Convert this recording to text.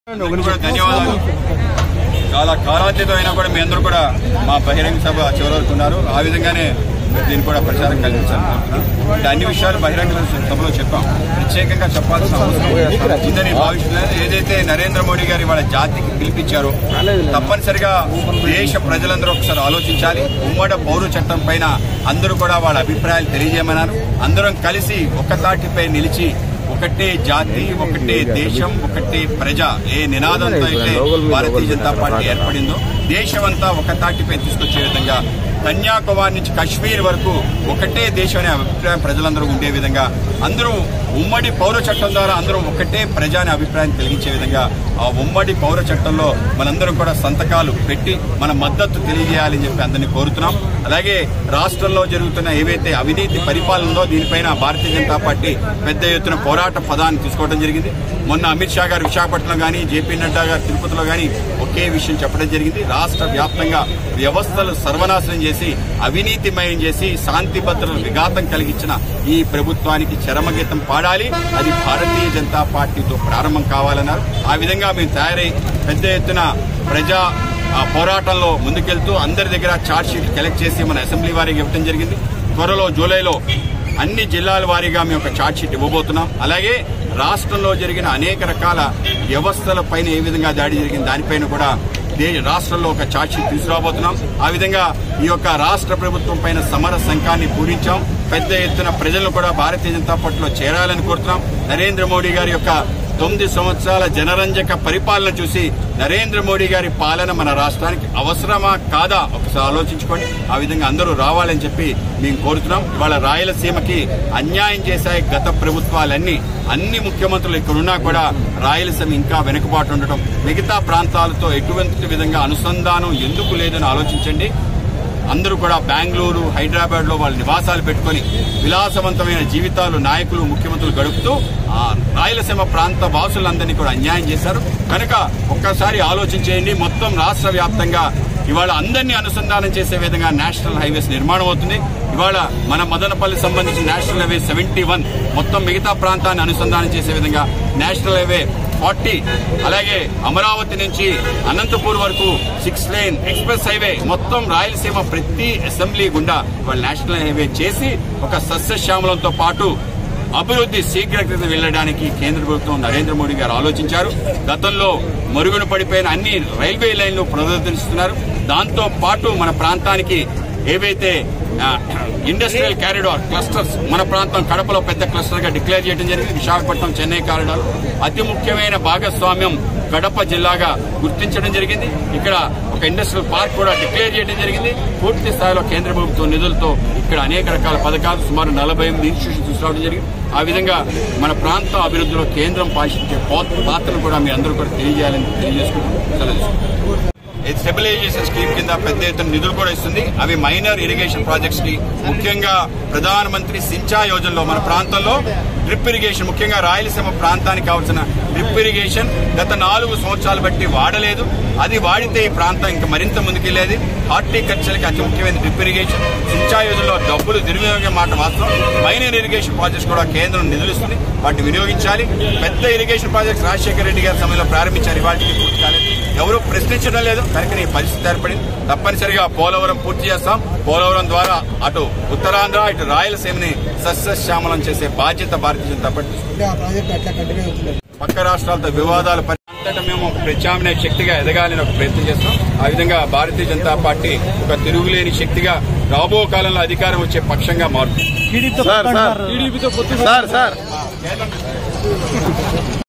అందరికీ కూడా ధన్యవాదాలు చాలా కాలాతీతమైన కూడా మీ అందరూ కూడా మా బహిరంగ సభ చివరి వరకు ఉన్నారు ఆ విధంగానే మీరు దీన్ని కూడా ప్రచారం కల్పించాలనుకుంటున్నాను అంటే అన్ని విషయాలు బహిరంగ సభలో చెప్పాం ప్రత్యేకంగా చెప్పాల్సిన అవసరం ఉందని భావిస్తున్నాను ఏదైతే నరేంద్ర మోడీ గారు వాళ్ళ జాతికి పిలిపించారో తప్పనిసరిగా దేశ ప్రజలందరూ ఒకసారి ఆలోచించాలి ఉమ్మడి పౌర చట్టం పైన అందరూ కూడా వాళ్ళ అభిప్రాయాలు తెలియజేయమన్నారు అందరం కలిసి ఒక తాటిపై నిలిచి ఒకటే జాతి ఒకటే దేశం ఒకటే ప్రజ ఏ నినాదంతో అయితే భారతీయ జనతా పార్టీ ఏర్పడిందో దేశమంతా ఒక తాటిపై తీసుకొచ్చే విధంగా కన్యాకుమారి నుంచి కాశ్మీర్ వరకు ఒకటే దేశం అనే అభిప్రాయం ప్రజలందరూ ఉండే విధంగా అందరూ ఉమ్మడి పౌర చట్టం ద్వారా అందరూ ఒకటే ప్రజా అనే అభిప్రాయం కలిగించే విధంగా ఆ ఉమ్మడి పౌర చట్టంలో మనందరం కూడా సంతకాలు పెట్టి మన మద్దతు తెలియజేయాలని చెప్పి అందరినీ కోరుతున్నాం అలాగే రాష్ట్రంలో జరుగుతున్న ఏవైతే అవినీతి పరిపాలన ఉందో దీనిపైన భారతీయ జనతా పార్టీ పెద్ద ఎత్తున పోరాట పదాన్ని తీసుకోవడం జరిగింది మొన్న అమిత్ షా గారు విశాఖపట్నం కానీ జేపీ నడ్డా గారు తిరుపతిలో కానీ ఒకే విషయం చెప్పడం జరిగింది రాష్ట్ర వ్యాప్తంగా వ్యవస్థలు సర్వనాశనం చేసి అవినీతిమయం చేసి శాంతి భద్రతలు విఘాతం కలిగించిన ఈ ప్రభుత్వానికి చరమగీతం పాడాలి అది భారతీయ జనతా పార్టీతో ప్రారంభం కావాలన్నారు ఆ విధంగా మేము తయారై పెద్ద ఎత్తున ప్రజా ఆ పోరాటంలో ముందుకెళ్తూ అందరి దగ్గర ఛార్జ్ షీట్ కలెక్ట్ చేసి మన అసెంబ్లీ వారికి ఇవ్వడం జరిగింది త్వరలో జూలైలో అన్ని జిల్లాల వారీగా మేము ఒక ఛార్జ్ షీట్ ఇవ్వబోతున్నాం అలాగే రాష్ట్రంలో జరిగిన అనేక రకాల వ్యవస్థల పైన ఏ విధంగా దాడి జరిగింది దానిపైన కూడా దే- రాష్ట్రంలో ఒక ఛార్జ్ షీట్ తీసుకురాబోతున్నాం ఆ విధంగా ఈ యొక్క రాష్ట్ర ప్రభుత్వం పైన సమర సంఘాన్ని పూరించాం పెద్ద ఎత్తున ప్రజలను కూడా భారతీయ జనతా పార్టీలో చేరాలని కోరుతున్నాం నరేంద్ర మోడీ గారి యొక్క తొమ్మిది సంవత్సరాల జనరంజక పరిపాలన చూసి నరేంద్ర మోడీ గారి పాలన మన రాష్ట్రానికి అవసరమా కాదా ఒకసారి ఆలోచించుకోండి ఆ విధంగా అందరూ రావాలని చెప్పి మేము కోరుతున్నాం ఇవాళ రాయలసీమకి అన్యాయం చేశాయి గత ప్రభుత్వాలన్నీ అన్ని ముఖ్యమంత్రులు ఇక్కడున్నా కూడా రాయలసీమ ఇంకా వెనుకబాటు ఉండటం మిగతా ప్రాంతాలతో ఎటువంటి విధంగా అనుసంధానం ఎందుకు లేదని ఆలోచించండి అందరూ కూడా బెంగళూరు హైదరాబాద్ లో వాళ్ళ నివాసాలు పెట్టుకొని విలాసవంతమైన జీవితాలు నాయకులు ముఖ్యమంత్రులు గడుపుతూ ఆ రాయలసీమ ప్రాంత వాసులందరినీ కూడా అన్యాయం చేశారు కనుక ఒక్కసారి ఆలోచించేయండి మొత్తం రాష్ట్ర వ్యాప్తంగా ఇవాళ అందరినీ అనుసంధానం చేసే విధంగా నేషనల్ హైవేస్ నిర్మాణం అవుతుంది ఇవాళ మన మదనపల్లి సంబంధించి నేషనల్ హైవే సెవెంటీ వన్ మొత్తం మిగతా ప్రాంతాన్ని అనుసంధానం చేసే విధంగా నేషనల్ హైవే ఫార్టీ అలాగే అమరావతి నుంచి అనంతపూర్ వరకు సిక్స్ లేన్ ఎక్స్ప్రెస్ హైవే మొత్తం రాయలసీమ ప్రతి అసెంబ్లీ గుండా వాళ్ళు నేషనల్ హైవే చేసి ఒక సస్యశ్యామలంతో పాటు అభివృద్ధి శీఘ్రగతిన వెళ్లడానికి కేంద్ర ప్రభుత్వం నరేంద్ర మోడీ గారు ఆలోచించారు గతంలో మరుగున పడిపోయిన అన్ని రైల్వే లైన్లు పునరుద్ధరిస్తున్నారు దాంతో పాటు మన ప్రాంతానికి ఏవైతే ఆ, ఇండస్ట్రియల్ కారిడార్ క్లస్టర్స్ మన ప్రాంతం కడపలో పెద్ద క్లస్టర్ గా డిక్లేర్ చేయడం జరిగింది విశాఖపట్నం చెన్నై కారిడార్ అతి ముఖ్యమైన భాగస్వామ్యం కడప జిల్లాగా గుర్తించడం జరిగింది ఇక్కడ ఒక ఇండస్ట్రియల్ పార్క్ కూడా డిక్లేర్ చేయడం జరిగింది పూర్తి స్థాయిలో కేంద్ర ప్రభుత్వం నిధులతో ఇక్కడ అనేక రకాల పథకాలు సుమారు నలభై ఎనిమిది ఇన్స్టిట్యూషన్ తీసుకురావడం జరిగింది ఆ విధంగా మన ప్రాంత అభివృద్ధిలో కేంద్రం పాటించే పాత్రను కూడా మీ అందరూ కూడా తెలియజేయాలని తెలియజేసుకుంటూ సెలవు తీసుకుంటాం. ఇది స్టెబిలైజేషన్ స్కీమ్ కింద పెద్ద ఎత్తున నిధులు కూడా ఇస్తుంది అవి మైనర్ ఇరిగేషన్ ప్రాజెక్ట్స్ కి ముఖ్యంగా ప్రధానమంత్రి సించా యోజనలో మన ప్రాంతంలో డ్రిప్ ఇరిగేషన్ ముఖ్యంగా రాయలసీమ ప్రాంతానికి కావాల్సిన డ్రిప్ ఇరిగేషన్ గత నాలుగు సంవత్సరాలు బట్టి వాడలేదు అది వాడితే ఈ ప్రాంతం ఇంకా మరింత ముందుకెళ్లేది హార్టికల్చర్ కి అతి ముఖ్యమైన డ్రిప్ ఇరిగేషన్ సించా యోజనలో డబ్బులు దుర్వినియోగం మాట వాస్తవం మైనర్ ఇరిగేషన్ ప్రాజెక్ట్స్ కూడా కేంద్రం నిధులు ఇస్తుంది వాటిని వినియోగించాలి పెద్ద ఇరిగేషన్ ప్రాజెక్ట్స్ రాజశేఖర రెడ్డి గారి సమయంలో ప్రారంభించారు వాటికి పూర్తి కాలేదు ఎవరు ప్రశ్నించడం లేదు కనుక ఈ పరిస్థితి ఏర్పడింది తప్పనిసరిగా పోలవరం పూర్తి చేస్తాం పోలవరం ద్వారా అటు ఉత్తరాంధ్ర ఇటు రాయలసీమని సస్యశ్యామలం చేసే బాధ్యత భారతీయ జనతా పార్టీ తీసుకుంది. ఆ ప్రాజెక్ట్ అట్లా కంటిన్యూ అవుతుంది పక్క రాష్ట్రాలతో వివాదాలు పరి- అంతటా మేము ఒక ప్రత్యామ్నాయ శక్తిగా ఎదగాలని ఒక ప్రయత్నం చేస్తాం ఆ విధంగా భారతీయ జనతా పార్టీ ఒక తిరుగులేని శక్తిగా రాబో కాలంలో అధికారం వచ్చే పక్షంగా మారుతుంది టీడీపీతో సార్ సార్ సార్ సార్